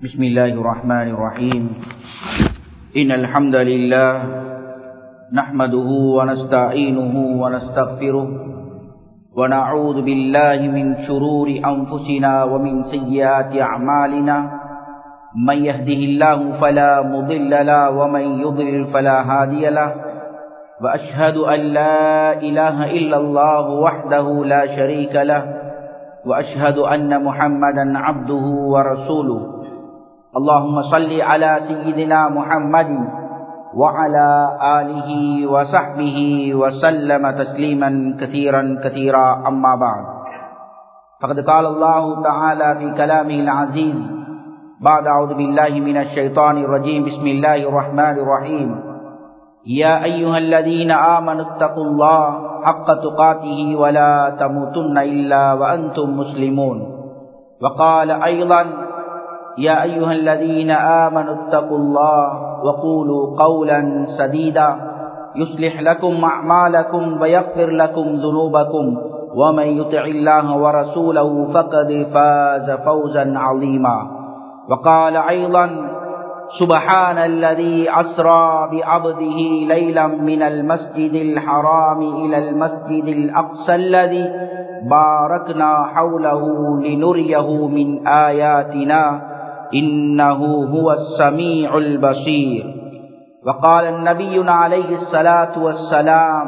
بسم الله الرحمن الرحيم إن الحمد لله نحمده ونستعينه ونستغفره ونعوذ بالله من شرور أنفسنا ومن سيئات أعمالنا من يهده الله فلا مضل له ومن يضلل فلا هادي له وأشهد أن لا إله إلا الله وحده لا شريك له وأشهد أن محمدا عبده ورسوله اللهم صل على سيدنا محمد وعلى آله وصحبه وسلم تسليما كثيرا كثيرا أما بعد فقد قال الله تعالى في كلامه العزيز بعد أعوذ بالله من الشيطان الرجيم بسم الله الرحمن الرحيم يا أيها الذين آمنوا اتقوا الله حق تقاته ولا تموتن إلا وأنتم مسلمون وقال أيضا يا أيها الذين آمنوا اتقوا الله وقولوا قولا سديدا يصلح لكم أعمالكم ويغفر لكم ذنوبكم ومن يطع الله ورسوله فقد فاز فوزا عظيما وقال أيضا سبحان الذي أسرى بعبده ليلا من المسجد الحرام إلى المسجد الأقصى الذي باركنا حوله لنريه من آياتنا إنه هو السميع البصير وقال النبي عليه الصلاة والسلام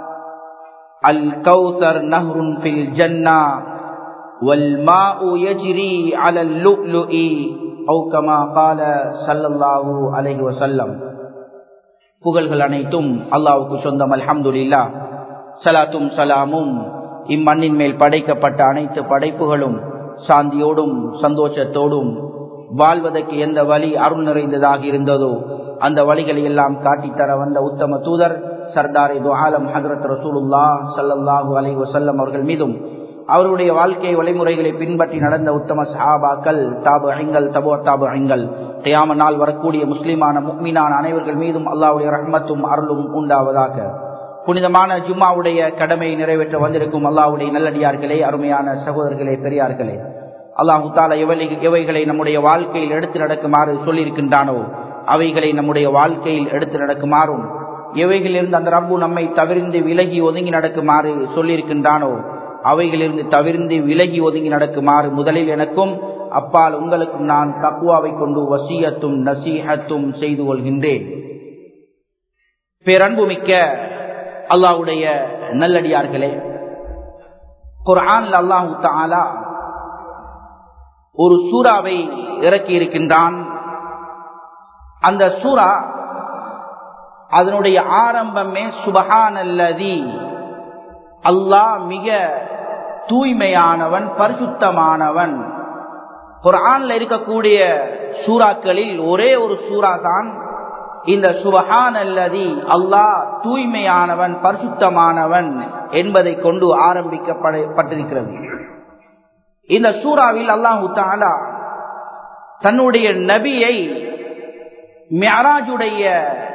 الكوثر نهر في الجنة والماء يجري على اللؤلؤ أو كما قال صلى الله عليه وسلم புகழ்கள் அனைத்தும் அல்லாவுக்கு சொந்தம் அல்ஹம்துலில்லா சலாத்தும் சலாமும் இம்மண்ணின் மேல் படைக்கப்பட்ட அனைத்து படைப்புகளும் சாந்தியோடும் சந்தோஷத்தோடும் வாழ்வதற்கு எந்த வழி அருள் நிறைந்ததாக இருந்ததோ அந்த வழிகளை எல்லாம் காட்டித்தர வந்த உத்தம தூதர் சர்தார் இது ஆலம் ஹசரத் ரசூலுல்லா சல்லல்லாஹூ அலை வசல்லம் அவர்கள் மீதும் அவருடைய வாழ்க்கை வழிமுறைகளை பின்பற்றி நடந்த உத்தம சஹாபாக்கள் தாபு ஐங்கள் தபோ தாபு ஐங்கள் கையாம நாள் வரக்கூடிய முஸ்லிமான முக்மீனான அனைவர்கள் மீதும் அல்லாவுடைய ரஹ்மத்தும் அருளும் உண்டாவதாக புனிதமான ஜும்மாவுடைய கடமையை நிறைவேற்ற வந்திருக்கும் அல்லாவுடைய நல்லடியார்களே அருமையான சகோதரர்களே பெரியார்களே அல்லாஹு தாலா எவை எவைகளை நம்முடைய வாழ்க்கையில் எடுத்து நடக்குமாறு சொல்லியிருக்கின்றானோ அவைகளை நம்முடைய வாழ்க்கையில் எடுத்து நடக்குமாறும் எவைகளிலிருந்து அந்த ரப்பு நம்மை தவிர்ந்து விலகி ஒதுங்கி நடக்குமாறு சொல்லியிருக்கின்றானோ அவைகளிலிருந்து தவிர்ந்து விலகி ஒதுங்கி நடக்குமாறு முதலில் எனக்கும் அப்பால் உங்களுக்கும் நான் தக்குவாவை கொண்டு வசியத்தும் நசீகத்தும் செய்து கொள்கின்றேன் பேரன்புமிக்க அல்லாவுடைய நல்லடியார்களே குரான் அல்லாஹு தாலா ஒரு சூறாவை இறக்கி இருக்கின்றான் அந்த சூறா அதனுடைய ஆரம்பமே சுபஹானல்லதி அல்லாஹ் மிக தூய்மையானவன் பரிசுத்தமானவன் குரான்ல இருக்கக்கூடிய சூறாக்களில் ஒரே ஒரு சூறா தான் இந்த சுபஹான் அல்லதி அல்லாஹ் தூய்மையானவன் பரிசுத்தமானவன் என்பதை கொண்டு ஆரம்பிக்கப்பட்டிருக்கிறது இந்த சூறாவில் அல்லாஹு தாலா தன்னுடைய நபியை மியராஜுடைய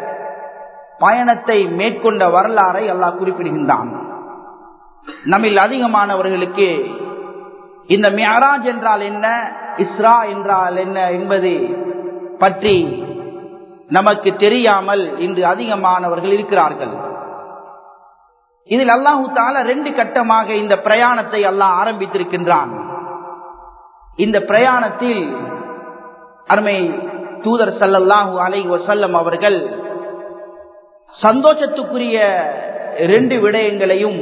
பயணத்தை மேற்கொண்ட வரலாறை அல்லாஹ் குறிப்பிடுகின்றான் நம்மில் அதிகமானவர்களுக்கு இந்த மியராஜ் என்றால் என்ன இஸ்ரா என்றால் என்ன என்பது பற்றி நமக்கு தெரியாமல் இன்று அதிகமானவர்கள் இருக்கிறார்கள் இதில் அல்லாஹு தால ரெண்டு கட்டமாக இந்த பிரயாணத்தை அல்லாஹ் ஆரம்பித்திருக்கின்றான் இந்த பிரயாணத்தில் அருமை தூதர் சல்லல்லாஹு அலை வசல்லம் அவர்கள் சந்தோஷத்துக்குரிய ரெண்டு விடயங்களையும்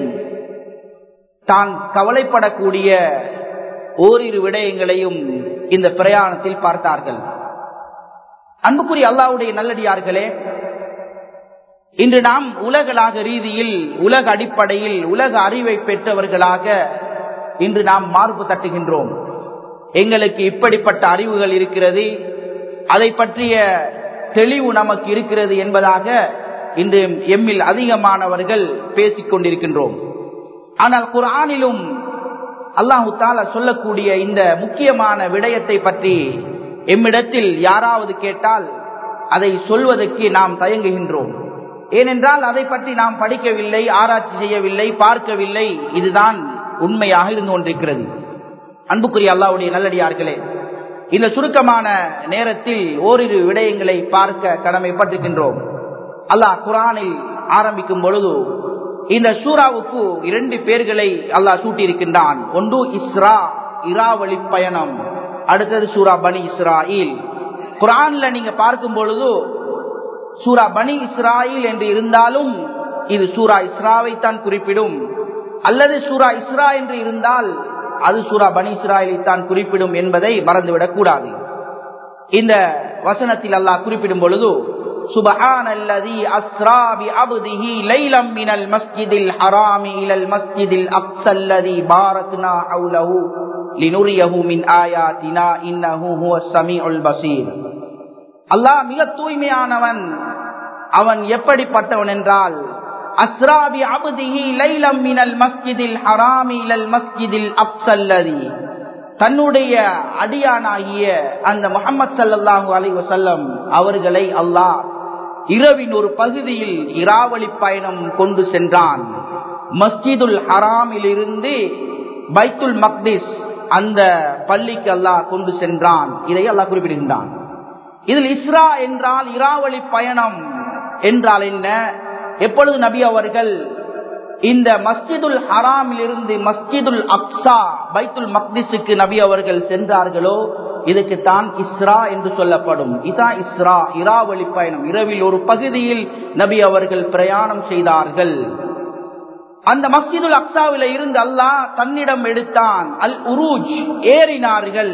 தான் கவலைப்படக்கூடிய ஓரிரு விடயங்களையும் இந்த பிரயாணத்தில் பார்த்தார்கள் அன்புக்குரிய அல்லாவுடைய நல்லடியார்களே இன்று நாம் உலகளாக ரீதியில் உலக அடிப்படையில் உலக அறிவை பெற்றவர்களாக இன்று நாம் மார்பு தட்டுகின்றோம் எங்களுக்கு இப்படிப்பட்ட அறிவுகள் இருக்கிறது அதை பற்றிய தெளிவு நமக்கு இருக்கிறது என்பதாக இன்று எம்மில் அதிகமானவர்கள் பேசிக் கொண்டிருக்கின்றோம் ஆனால் குரானிலும் அல்லாஹு தாலா சொல்லக்கூடிய இந்த முக்கியமான விடயத்தை பற்றி எம்மிடத்தில் யாராவது கேட்டால் அதை சொல்வதற்கு நாம் தயங்குகின்றோம் ஏனென்றால் அதை பற்றி நாம் படிக்கவில்லை ஆராய்ச்சி செய்யவில்லை பார்க்கவில்லை இதுதான் உண்மையாக இருந்து கொண்டிருக்கிறது அன்புக்குரிய அல்லாவுடைய நல்லடியார்களே இந்த சுருக்கமான நேரத்தில் ஓரிரு விடயங்களை பார்க்க கடமைப்பட்டிருக்கின்றோம் அல்லாஹ் குரானில் ஆரம்பிக்கும் பொழுது இந்த சூறாவுக்கு இரண்டு பேர்களை அல்லாஹ் சூட்டியிருக்கின்றான் ஒன்று இஸ்ரா இராவளி பயணம் அடுத்தது சூரா பனி இஸ்ராயில் குரான்ல நீங்க பார்க்கும் பொழுது சூரா பனி இஸ்ராயில் என்று இருந்தாலும் இது சூரா இஸ்ராவை தான் குறிப்பிடும் அல்லது சூரா இஸ்ரா என்று இருந்தால் அது சூரா பனி இஸ்ராயலை தான் குறிப்பிடும் என்பதை மறந்துவிடக் கூடாது இந்த வசனத்தில் அல்லாஹ் குறிப்பிடும் பொழுது سبحان الذي أسرى بعبده ليلا من المسجد الحرام إلى المسجد الأقصى الذي باركنا حوله لنريه من آياتنا إنه هو السميع البصير அல்லாஹ் மிக தூய்மையானவன் அவன் எப்படிப்பட்டவன் என்றால் அஸ்ராபி அபுதிஹி லைலம் மினல் மஸ்ஜிதில் ஹராமி இலல் மஸ்ஜிதில் அப்சல்லதி தன்னுடைய அடியானாகிய அந்த முகமது சல்லாஹூ அலி வசல்லம் அவர்களை அல்லாஹ் இரவின் ஒரு பகுதியில் இராவளி பயணம் கொண்டு சென்றான் மஸ்ஜிதுல் ஹராமில் இருந்து பைத்துல் மக்திஸ் அந்த பள்ளிக்கு அல்லாஹ் கொண்டு சென்றான் இதை அல்லாஹ் குறிப்பிடுகின்றான் இதில் இஸ்ரா என்றால் இராவளி பயணம் என்றால் என்ன எப்பொழுது நபி அவர்கள் இந்த மஸ்ஜிதுல் ஹராமில் இருந்து மஸ்ஜிதுல் அப்சா பைத்துல் மக்திஸுக்கு நபி அவர்கள் சென்றார்களோ இதுக்கு தான் இஸ்ரா என்று சொல்லப்படும் இதான் இஸ்ரா இராவளி பயணம் இரவில் ஒரு பகுதியில் நபி அவர்கள் பிரயாணம் செய்தார்கள் அந்த மஸ்ஜிதுல் அக்சாவில இருந்து அல்லாஹ் தன்னிடம் எடுத்தான் அல் உருஜ் ஏறினார்கள்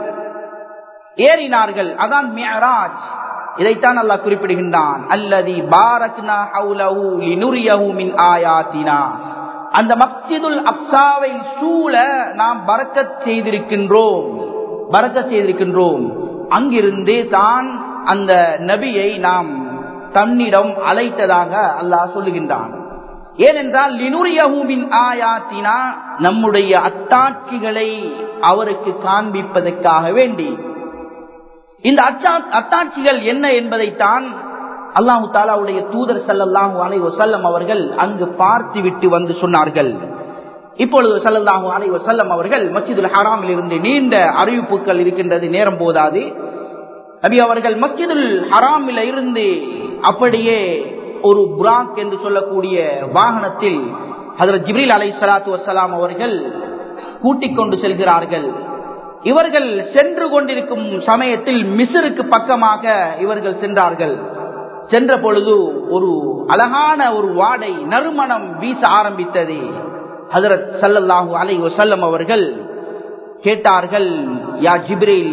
ஏறினார்கள் அதான் மியராஜ் இதைத்தான் அல்லாஹ் குறிப்பிடுகின்றான் அல்லதி பாரக்னா ஹவுலஹு லினுரியஹு மின் ஆயாத்தினா அந்த மஸ்ஜிதுல் அப்சாவை சூழ நாம் பரக்கத் செய்திருக்கின்றோம் பரக்கத் செய்திருக்கின்றோம் அங்கிருந்து தான் அந்த நபியை நாம் தன்னிடம் அழைத்ததாக அல்லாஹ் சொல்லுகின்றான் ஏனென்றால் லினுரியஹூமின் ஆயாத்தினா நம்முடைய அத்தாட்சிகளை அவருக்கு காண்பிப்பதற்காக வேண்டி இந்த அத்தாட்சிகள் என்ன என்பதைத்தான் அல்லாஹு தாலாவுடைய தூதர் சல்லாஹூ அலை வசல்லம் அவர்கள் அங்கு பார்த்து விட்டு வந்து சொன்னார்கள் இப்பொழுது சல்லல்லாஹூ அலை வசல்லம் அவர்கள் மஸ்ஜிதுல் ஹராமில் இருந்து நீண்ட அறிவிப்புகள் இருக்கின்றது நேரம் போதாது நபி அவர்கள் மஸ்ஜிதுல் ஹராமில் இருந்து அப்படியே ஒரு புராக் என்று சொல்லக்கூடிய வாகனத்தில் அதில் ஜிப்ரில் அலை சலாத்து வசலாம் அவர்கள் கூட்டிக் கொண்டு செல்கிறார்கள் இவர்கள் சென்று கொண்டிருக்கும் சமயத்தில் மிசிற்கு பக்கமாக இவர்கள் சென்றார்கள் சென்ற பொழுது ஒரு அழகான ஒரு வாடை நறுமணம் வீச ஆரம்பித்தது ஹசரத் சல்லல்லாஹு அலை வசல்லம் அவர்கள் கேட்டார்கள் யா ஜிப்ரில்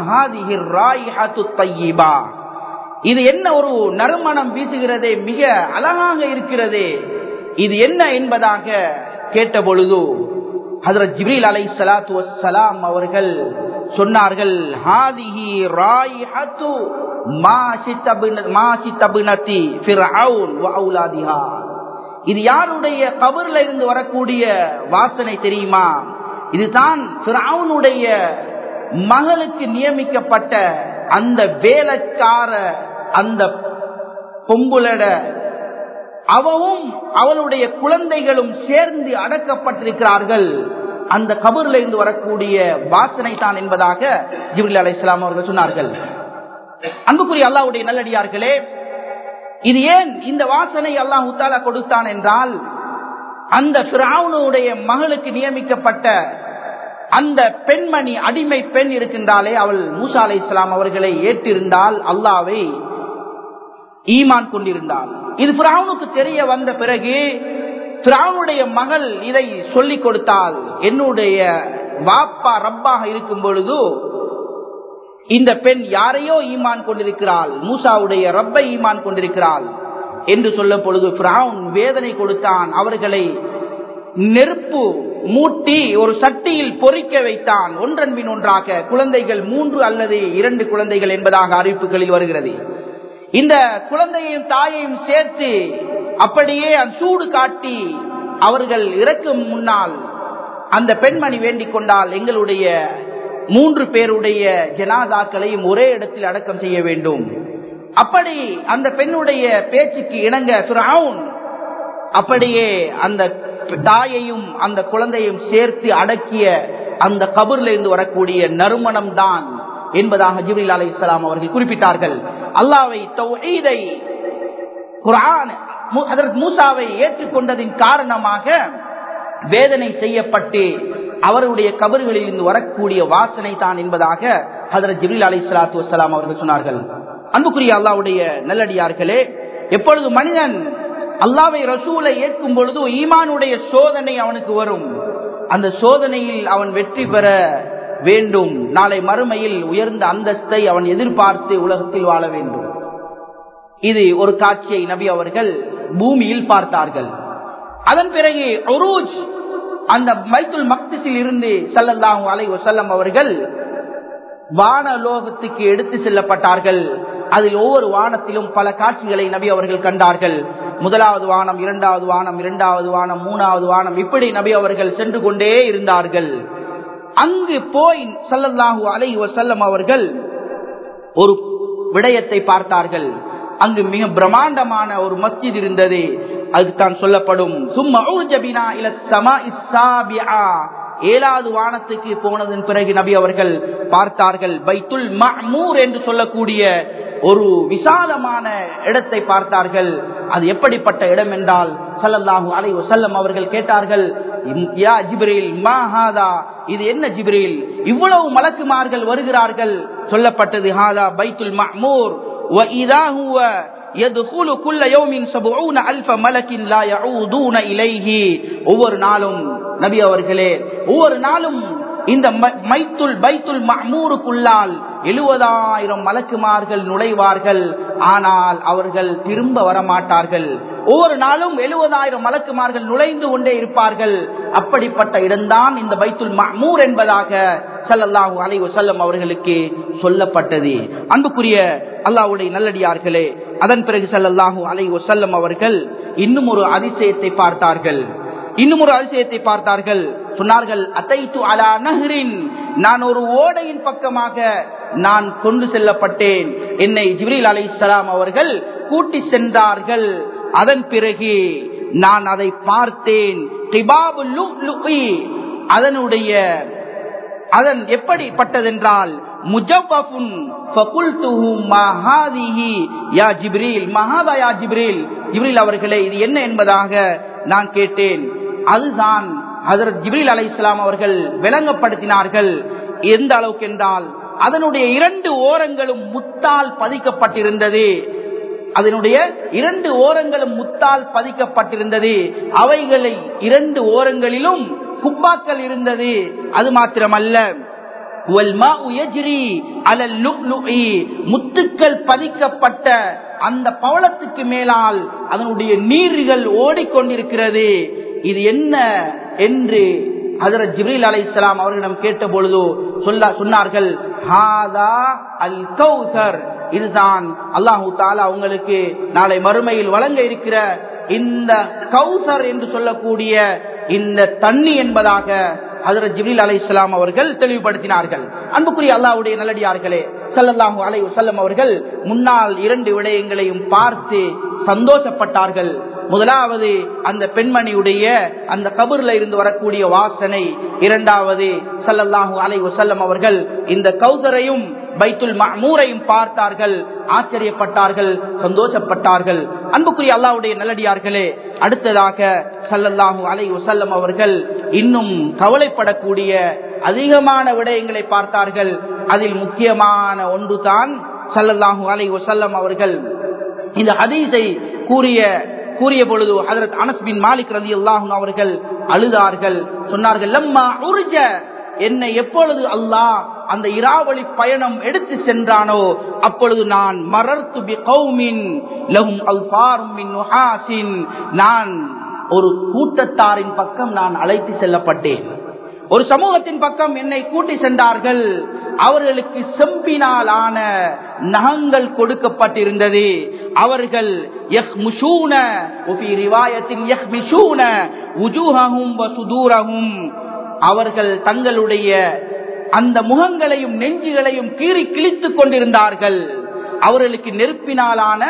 இது என்ன ஒரு நறுமணம் வீசுகிறதே மிக அழகாக இருக்கிறதே இது என்ன என்பதாக கேட்ட பொழுது ஹதரத் ஜிப்ரீல் அலை சலாத்து வசலாம் அவர்கள் சொன்னார்கள் ஹாதிஹி ராயிஹத்து மாசித்தபினதி ஃபிர்அவுன் வ அவுலாதிஹா இது யாருடைய கபர்ல இருந்து வரக்கூடிய வாசனை தெரியுமா இதுதான் ஃபிர்அவுனுடைய மகளுக்கு நியமிக்கப்பட்ட அந்த வேலைக்கார அந்த பொம்புலட அவவும் அவளுடைய குழந்தைகளும் சேர்ந்து அடக்கப்பட்டிருக்கிறார்கள் அந்த கபூர்ல இருந்து வரக்கூடிய வாசனை தான் என்பதாக ஜிபில் அலை இஸ்லாம் அவர்கள் சொன்னார்கள் அன்புக்குரிய அல்லாவுடைய நல்லடியார்களே இது ஏன் இந்த வாசனை அல்லாஹ் உத்தாலா கொடுத்தான் என்றால் அந்த பிராவுனுடைய மகளுக்கு நியமிக்கப்பட்ட அந்த பெண்மணி அடிமை பெண் இருக்கின்றாலே அவள் மூசா அலை இஸ்லாம் அவர்களை ஏற்றிருந்தால் அல்லாவை ஈமான் கொண்டிருந்தாள் இது பிராவுனுக்கு தெரிய வந்த பிறகு பிராவுனுடைய மகள் இதை சொல்லிக் கொடுத்தால் என்னுடைய வாப்பா ரப்பாக இருக்கும் பொழுது இந்த பெண் யாரையோ ஈமான் கொண்டிருக்கிறாள் மூசாவுடைய ரப்பை ஈமான் கொண்டிருக்கிறாள் என்று சொல்லும் பொழுது பிராவுன் வேதனை கொடுத்தான் அவர்களை நெருப்பு மூட்டி ஒரு சட்டியில் பொறிக்க வைத்தான் ஒன்றன் பின் ஒன்றாக குழந்தைகள் மூன்று அல்லது இரண்டு குழந்தைகள் என்பதாக அறிவிப்புகளில் வருகிறது இந்த குழந்தையையும் தாயையும் சேர்த்து அப்படியே சூடு காட்டி அவர்கள் இறக்கும் முன்னால் அந்த பெண்மணி வேண்டிக் கொண்டால் எங்களுடைய மூன்று பேருடைய ஜனாதாக்களையும் ஒரே இடத்தில் அடக்கம் செய்ய வேண்டும் அப்படி அந்த பெண்ணுடைய பேச்சுக்கு இணங்க சுராவுன் அப்படியே அந்த தாயையும் அந்த குழந்தையும் சேர்த்து அடக்கிய அந்த கபூர்ல இருந்து வரக்கூடிய நறுமணம் தான் என்பதாக ஜிப்ரில் அலை இஸ்லாம் அவர்கள் குறிப்பிட்டார்கள் அல்லாவை தௌஹீதை குர்ஆன் ஹதரத் மூசாவை ஏற்றுக்கொண்டதின் காரணமாக வேதனை செய்யப்பட்டு அவருடைய கபர்களில் இருந்து வரக்கூடிய வாசனை தான் என்பதாக ஹதரத் ஜிப்ரில் அலை சலாத்து வசலாம் அவர்கள் சொன்னார்கள் அன்புக்குரிய அல்லாவுடைய நல்லடியார்களே எப்பொழுது மனிதன் அல்லாவை ரசூலை ஏற்கும் பொழுது ஈமானுடைய சோதனை அவனுக்கு வரும் அந்த சோதனையில் அவன் வெற்றி பெற வேண்டும் நாளை மறுமையில் உயர்ந்த அந்தஸ்தை அவன் எதிர்பார்த்து உலகத்தில் வாழ வேண்டும் இது ஒரு காட்சியை நபி அவர்கள் பூமியில் பார்த்தார்கள் அதன் பிறகு ஒரூஜ் அந்த மைத்துல் மக்திஸில் இருந்து சல்லல்லாஹு அலை வசல்லம் அவர்கள் வானலோகத்துக்கு எடுத்து செல்லப்பட்டார்கள் அதில் ஒவ்வொரு வானத்திலும் பல காட்சிகளை நபி அவர்கள் கண்டார்கள் முதலாவது வானம் இரண்டாவது வானம் இரண்டாவது வானம் மூணாவது வானம் இப்படி நபி அவர்கள் சென்று கொண்டே இருந்தார்கள் அங்கு போய் சல்லல்லாஹு அலை வசல்லம் அவர்கள் ஒரு விடயத்தை பார்த்தார்கள் அங்கு மிக பிரம்மாண்டமான ஒரு மஸ்ஜித் இருந்தது அதுதான் சொல்லப்படும் சும்மா ஏழாவது வானத்துக்கு போனதன் பிறகு நபி அவர்கள் பார்த்தார்கள் பைத்துல் மஹ்மூர் என்று சொல்லக்கூடிய ஒரு விசாலமான இடத்தை பார்த்தார்கள் அது எப்படிப்பட்ட இடம் என்றால் சல்லல்லாஹு அலை வசல்லம் அவர்கள் கேட்டார்கள் யா ஜிப்ரீல் மாஹாதா இது என்ன ஜிப்ரீல் இவ்வளவு மலக்குமார்கள் வருகிறார்கள் சொல்லப்பட்டது ஹாதா பைத்துல் மஹ்மூர் وإذا هو يدخل كل يوم سبعون ألف ملك لا يعودون إليه ஒவ்வொரு நாளும் நபி அவர்களே ஒவ்வொரு நாளும் இந்த மைத்துல் பைத்துல் மஹ்மூருக்குள்ளால் எழுபதாயிரம் மலக்குமார்கள் நுழைவார்கள் ஆனால் அவர்கள் திரும்ப வரமாட்டார்கள் ஒவ்வொரு நாளும் எழுபதாயிரம் மலக்குமார்கள் நுழைந்து கொண்டே இருப்பார்கள் அப்படிப்பட்ட இடம்தான் இந்த பைத்துல் மஹ்மூர் என்பதாக சல்லல்லாஹு அலை வசல்லம் அவர்களுக்கு சொல்லப்பட்டது அன்புக்குரிய அல்லாவுடைய நல்லடியார்களே அதன் பிறகு சல்லல்லாஹு அலை வசல்லம் அவர்கள் இன்னும் ஒரு அதிசயத்தை பார்த்தார்கள் இன்னும் ஒரு அதிசயத்தை பார்த்தார்கள் சொன்னார்கள் அத்தைத்து அலா நஹரின் நான் ஒரு ஓடையின் பக்கமாக நான் கொண்டு செல்லப்பட்டேன் என்னை ஜிப்ரீல் அலை அவர்கள் கூட்டி சென்றார்கள் அதன் பிறகு நான் அதை பார்த்தேன் அதனுடைய அதன் எப்படிப்பட்டதென்றால் முஜப்பஃபுன் ஃபகுல்துஹு மஹாதிஹி யா ஜிப்ரீல் மஹாதா யா ஜிப்ரீல் ஜிப்ரீல் அவர்களே இது என்ன என்பதாக நான் கேட்டேன் அதுதான் ஹசரத் ஜிப்ரீல் அலை இஸ்லாம் அவர்கள் விளங்கப்படுத்தினார்கள் எந்த அளவுக்கு என்றால் அதனுடைய இரண்டு ஓரங்களும் முத்தால் பதிக்கப்பட்டிருந்தது அதனுடைய இரண்டு ஓரங்களும் முத்தால் பதிக்கப்பட்டிருந்தது அவைகளை இரண்டு ஓரங்களிலும் குப்பாக்கள் இருந்தது அது மாத்திரமல்ல முத்துக்கள் பதிக்கப்பட்ட அந்த பவளத்துக்கு மேலால் அதனுடைய நீர்கள் ஓடிக்கொண்டிருக்கிறது இது என்ன என்று ஹசரத் ஜிப்ரீல் அலை இஸ்லாம் அவர்களிடம் கேட்ட பொழுது சொல்ல சொன்னார்கள் ஹாதா அல் கௌசர் இதுதான் அல்லாஹூ தாலா உங்களுக்கு நாளை மறுமையில் வழங்க இருக்கிற இந்த கௌசர் என்று சொல்லக்கூடிய இந்த தண்ணி என்பதாக ஹசரத் ஜிப்ரீல் அலை இஸ்லாம் அவர்கள் தெளிவுபடுத்தினார்கள் அன்புக்குரிய அல்லாவுடைய நல்லடியார்களே சல்லல்லாஹூ அலை வசல்லம் அவர்கள் முன்னால் இரண்டு விடயங்களையும் பார்த்து சந்தோஷப்பட்டார்கள் முதலாவது அந்த பெண்மணியுடைய அந்த கபூர்ல இருந்து வரக்கூடிய வாசனை இரண்டாவது சல்லல்லாஹு அலை வசல்லம் அவர்கள் இந்த கௌசரையும் பைத்துல் மஹ்மூரையும் பார்த்தார்கள் ஆச்சரியப்பட்டார்கள் சந்தோஷப்பட்டார்கள் அன்புக்குரிய அல்லாவுடைய நல்லடியார்களே அடுத்ததாக சல்லல்லாஹு அலை வசல்லம் அவர்கள் இன்னும் கவலைப்படக்கூடிய அதிகமான விடயங்களை பார்த்தார்கள் அதில் முக்கியமான ஒன்றுதான் சல்லல்லாஹு அலை வசல்லம் அவர்கள் இந்த ஹதீஸை கூறிய கூறிய பொழுது ஹதரத் அனஸ் பின் மாலிக் ரதி அல்லாஹும் அவர்கள் அழுதார்கள் சொன்னார்கள் லம்மா உருஜ என்னை எப்பொழுது அல்லாஹ் அந்த இராவளி பயணம் எடுத்து சென்றானோ அப்பொழுது நான் மரர்த்து பி கௌமின் லஹும் அல்பாரும் மின் நுஹாசின் நான் ஒரு கூட்டத்தாரின் பக்கம் நான் அழைத்து செல்லப்பட்டேன் ஒரு சமூகத்தின் பக்கம் என்னை கூட்டி சென்றார்கள் அவர்களுக்கு செம்பினால் ஆன நகங்கள் கொடுக்கப்பட்டிருந்தது அவர்கள் அவர்கள் தங்களுடைய அந்த முகங்களையும் நெஞ்சுகளையும் கீறி கிழித்துக் கொண்டிருந்தார்கள் அவர்களுக்கு நெருப்பினாலான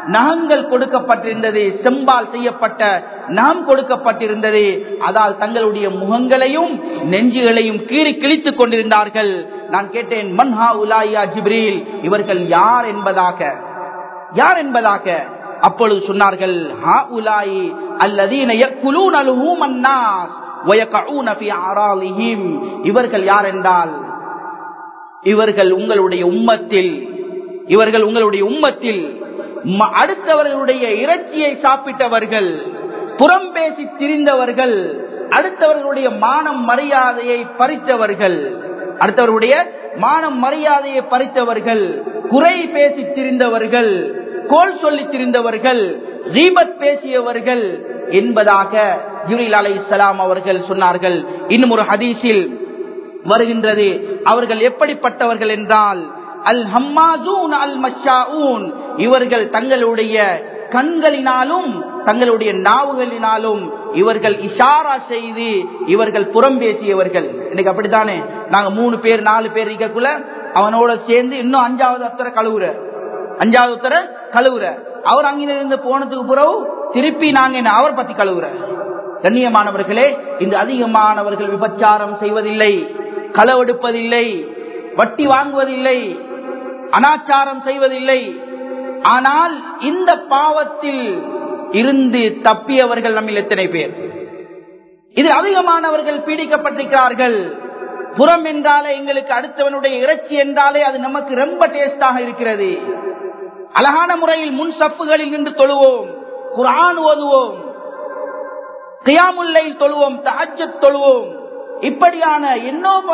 நகங்கள் கொடுக்கப்பட்டிருந்தது செம்பால் செய்யப்பட்ட நகம் கொடுக்கப்பட்டிருந்தது அதால் தங்களுடைய முகங்களையும் நெஞ்சுகளையும் கீறி கிழித்துக் கொண்டிருந்தார்கள் நான் கேட்டேன் மன்ஹா உலாயா ஜிப்ரீல் இவர்கள் யார் என்பதாக யார் என்பதாக அப்பொழுது சொன்னார்கள் ஹா உலாயி அல்லதீன யக்குலூன லுஹூமன் நாஸ் வயகஊன ஃபீ ஆராலிஹிம் இவர்கள் யார் என்றால் இவர்கள் உங்களுடைய உம்மத்தில் இவர்கள் உங்களுடைய உம்மத்தில் ம- அடுத்தவர்களுடைய இறைச்சியை சாப்பிட்டவர்கள் புறம் பேசி திரிந்தவர்கள் அடுத்தவர்களுடைய மானம் மரியாதையை பறித்தவர்கள் அடுத்தவர்களுடைய மானம் மரியாதையை பறித்தவர்கள் குறை பேசி திரிந்தவர்கள் கோல் சொல்லி திரிந்தவர்கள் ரீபத் பேசியவர்கள் என்பதாக ஜிப்ரீல் அலைஹிஸ்ஸலாம் அவர்கள் சொன்னார்கள் இன்னும் ஒரு ஹதீஸில் வருகின்றது அவர்கள் எப்படிப்பட்டவர்கள் என்றால் அல் ஹம்மாசூன் அல் மஷாஊன் இவர்கள் தங்களுடைய கண்களினாலும் தங்களுடைய நாவுகளினாலும் இவர்கள் இஷாரா செய்து இவர்கள் புறம் பேசியவர்கள் இன்னைக்கு அப்படித்தானே நாங்க மூணு பேர் நாலு பேர் இருக்கக்குள்ள அவனோட சேர்ந்து இன்னும் அஞ்சாவது அத்தரை கழுவுற அஞ்சாவது அத்தரை கழுவுற அவர் அங்கிருந்து போனதுக்கு பிறகு திருப்பி நாங்க என்ன அவர் பத்தி கழுவுற கண்ணியமானவர்களே இந்த அதிகமானவர்கள் விபச்சாரம் செய்வதில்லை களவெடுப்பதில்லை வட்டி வாங்குவதில்லை அனாச்சாரம் செய்வதில்லை ஆனால் இந்த பாவத்தில் இருந்து தப்பியவர்கள் நம்மில் எத்தனை பேர் இது அதிகமானவர்கள் பீடிக்கப்பட்டிருக்கிறார்கள் புறம் என்றாலே எங்களுக்கு அடுத்தவனுடைய இறைச்சி என்றாலே அது நமக்கு ரொம்ப டேஸ்டாக இருக்கிறது அழகான முறையில் முன் சப்புகளில் நின்று தொழுவோம் குரான் ஓதுவோம் கியாமுல்லை தொழுவோம் தஹஜ்ஜத் தொழுவோம் இப்படியான எண்ணோப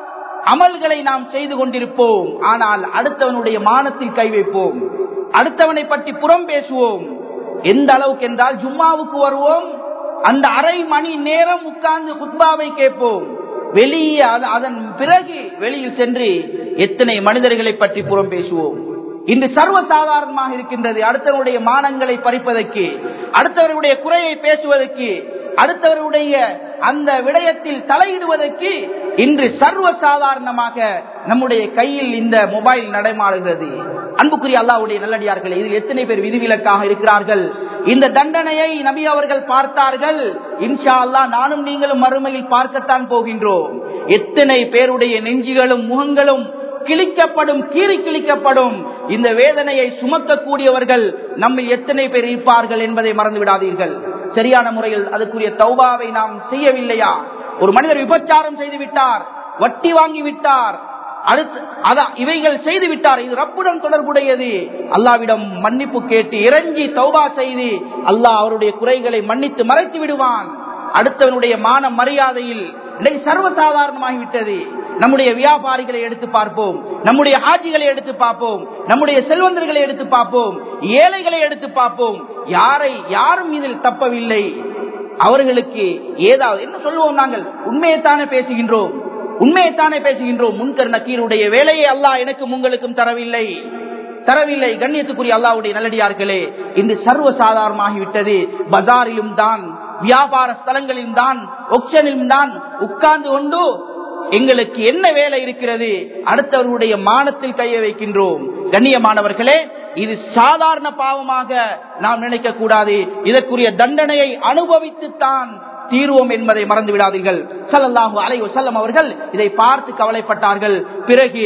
அமல்களை நாம் செய்து கொண்டிருப்போம் ஆனால் அடுத்தவனுடைய மானத்தில் கை வைப்போம் அடுத்தவனை பற்றி புறம் பேசுவோம் எந்த அளவுக்கு என்றால் ஜும்மாவுக்கு வருவோம் அந்த அரை மணி நேரம் உட்கார்ந்து குத்பாவை கேட்போம் வெளியே அத- அதன் பிறகு வெளியில் சென்று எத்தனை மனிதர்களை பற்றி புறம் பேசுவோம் இன்று சர்வசாதாரணமாக இருக்கின்றது அடுத்தவருடைய மானங்களை பறிப்பதற்கு அடுத்தவருடைய குறையை பேசுவதற்கு அடுத்தவருடைய அந்த விடயத்தில் தலையிடுவதற்கு இன்று சர்வசாதாரணமாக நம்முடைய கையில் இந்த மொபைல் நடைமாறுகிறது அன்புக்குரிய அல்லாவுடைய நல்லடியார்கள் இதில் எத்தனை பேர் விதிவிலக்காக இருக்கிறார்கள் இந்த தண்டனையை நபி அவர்கள் பார்த்தார்கள் இன்ஷா அல்லாஹ் நானும் நீங்களும் மறுமையில் பார்க்கத்தான் போகின்றோம் எத்தனை பேருடைய நெஞ்சுகளும் முகங்களும் கிழிக்கப்படும் கீறி கிழிக்கப்படும் இந்த வேதனையை சுமக்கக்கூடியவர்கள் நம்ம எத்தனை பேர் இருப்பார்கள் என்பதை மறந்து விடாதீர்கள் சரியான முறையில் அதுக்குரிய தௌபாவை நாம் செய்யவில்லையா ஒரு மனிதர் விபச்சாரம் செய்து விட்டார் வட்டி வாங்கி விட்டார் அடுத்து அதான் இவைகள் செய்து விட்டார் இது ரப்புடன் தொடர்புடையது அல்லாவிடம் மன்னிப்பு கேட்டு இறங்கி தௌபா செய்து அல்லாஹ் அவருடைய குறைகளை மன்னித்து மறைத்து விடுவான் அடுத்தவனுடைய மான மரியாதையில் இன்றைக்கு சர்வசாதாரணமாகிவிட்டது நம்முடைய வியாபாரிகளை எடுத்து பார்ப்போம் நம்முடைய ஆட்சிகளை எடுத்து பார்ப்போம் நம்முடைய செல்வந்தர்களை எடுத்து பார்ப்போம் ஏழைகளை எடுத்து பார்ப்போம் யாரை யாரும் இதில் தப்பவில்லை அவர்களுக்கு ஏதாவது என்ன சொல்லுவோம் நாங்கள் உண்மையைத்தானே பேசுகின்றோம் உண்மையைத்தானே பேசுகின்றோம் முன்கர் நக்கீருடைய வேலையை அல்லாஹ் எனக்கும் உங்களுக்கும் தரவில்லை தரவில்லை கண்ணியத்துக்குரிய அல்லாவுடைய நல்லடியார்களே இன்று சர்வ சாதாரணமாகிவிட்டது பஜாரிலும் தான் வியாபார ஸ்தலங்களிலும் தான் ஒக்ஷனிலும் தான் உட்கார்ந்து கொண்டு எங்களுக்கு என்ன வேலை இருக்கிறது அடுத்தவர்களுடைய மானத்தில் கைய வைக்கின்றோம் கண்ணியமானவர்களே இது சாதாரண பாவமாக நாம் நினைக்க கூடாது இதற்குரிய தண்டனையை அனுபவித்துத்தான் தீர்வோம் என்பதை மறந்து விடாதீர்கள் சல்லல்லாஹு அலைஹி வஸல்லம் அவர்கள் இதை பார்த்து கவலைப்பட்டார்கள் பிறகு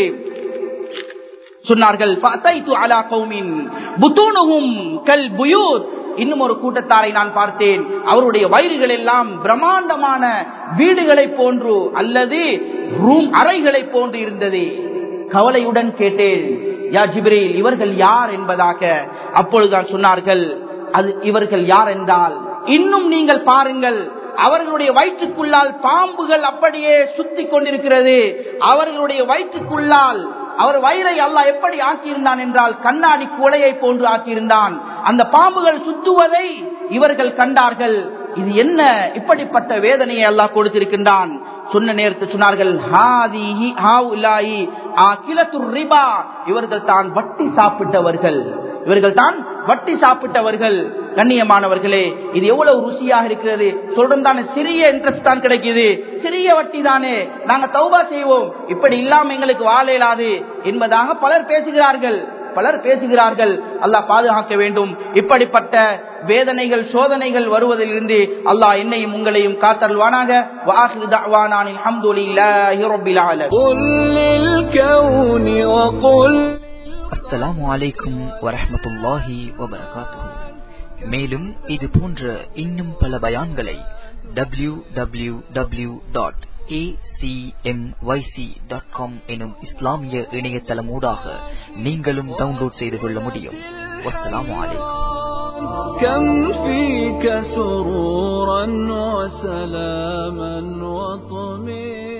சொன்னார்கள் "ஃபஅதைத்து அலா கௌமின் புத்தூனுஹும் கல் புயூத்." இன்னும் ஒரு கூட்டத்தாரை நான் பார்த்தேன் அவருடைய வயிறுகள் எல்லாம் பிரம்மாண்டமான வீடுகளை போன்று அல்லது ரூம் அறைகளை போன்று இருந்தது கவலையுடன் கேட்டேன் யா ஜிப்ரீல் இவர்கள் யார் என்பதாக அப்பொழுதுதான் சொன்னார்கள் அது இவர்கள் யார் என்றால் இன்னும் நீங்கள் பாருங்கள் அவர்களுடைய வயிற்றுக்குள்ளால் பாம்புகள் அப்படியே சுத்தி கொண்டிருக்கிறது அவர்களுடைய வயிற்றுக்குள்ளால் அவர் வயிறை அல்லாஹ் எப்படி ஆக்கியிருந்தான் என்றால் கண்ணாடி குலையை போன்று ஆக்கியிருந்தான் அந்த பாம்புகள் சுத்துவதை இவர்கள் கண்டார்கள் இது என்ன இப்படிப்பட்ட வேதனையை அல்லாஹ் கொடுத்திருக்கின்றான் சொன்ன நேரத்தில் சொன்னார்கள் "ஹாதிஹி ஹாஉலாயி ஆகிலத்துர் ரிபா." இவர்கள் தான் வட்டி சாப்பிட்டவர்கள் இவர்கள் தான் வட்டி சாப்பிட்டவர்கள் கண்ணியமானவர்களே இது எவ்வளவு ருசியாக இருக்கிறது சொல்றோம் தானே சிறிய இன்ட்ரெஸ்ட் தான் கிடைக்குது சிறிய வட்டி தானே நாங்க தௌபா செய்வோம் இப்படி இல்லாம எங்களுக்கு வாழ இயலாது என்பதாக பலர் பேசுகிறார்கள் பலர் பேசுகிறார்கள் அல்லாஹ் பாதுகாக்க வேண்டும் இப்படிப்பட்ட வேதனைகள் சோதனைகள் வருவதிலிருந்து அல்லாஹ் என்னையும் உங்களையும் காத்தருள்வானாக வாஹிரு தஅவானானில் ஹம்துலில்லாஹி ரப்பில் ஆலமீன் قل للكون وقل அஸ்ஸலாமு அலைக்கும் வரஹ்மத்துல்லாஹி வபரகாத்துஹு மேலும் இது போன்ற இன்னும் பல பயான்களை W W W dot dot com எனும் இஸ்லாமிய இணையதளமூடாக நீங்களும் டவுன்லோட் செய்து கொள்ள முடியும் வஸ்ஸலாமு அலைக்கும் كم فيك سرورا وسلاما وطمئنا